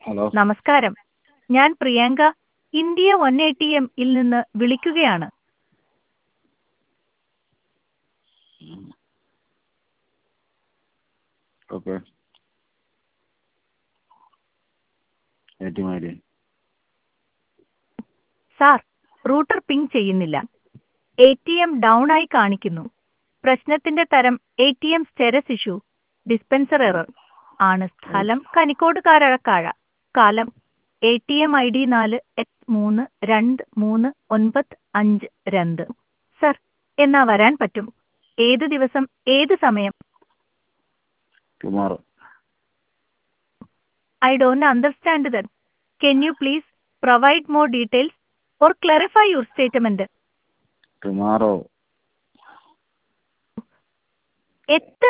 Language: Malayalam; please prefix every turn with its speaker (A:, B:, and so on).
A: ഹലോ
B: നമസ്കാരം ഞാൻ Priyanka India one eighty M ഇൽ നിന്ന് വിളിക്കുകയാണ്
A: okay A T M I D
B: sir router ping ചെയ്യുന്നില്ല എ ടി എം ഡൗൺ ആയി കാണിക്കുന്നു പ്രശ്നത്തിന്റെ തരം A T M status issue dispenser error ആണ് സ്ഥലം കനിക്കോട് കാരഴക്കാഴ കാലം A T M I D നാല് എട്ട് മൂന്ന് രണ്ട് മൂന്ന് ഒൻപത് അഞ്ച് രണ്ട് സർ എന്നാ വരാൻ പറ്റും ഏത് ദിവസം ഏത് സമയം
A: tomorrow
B: I don't understand that. Can you please provide more details or clarify your statement?
A: Tomorrow
B: എത്ര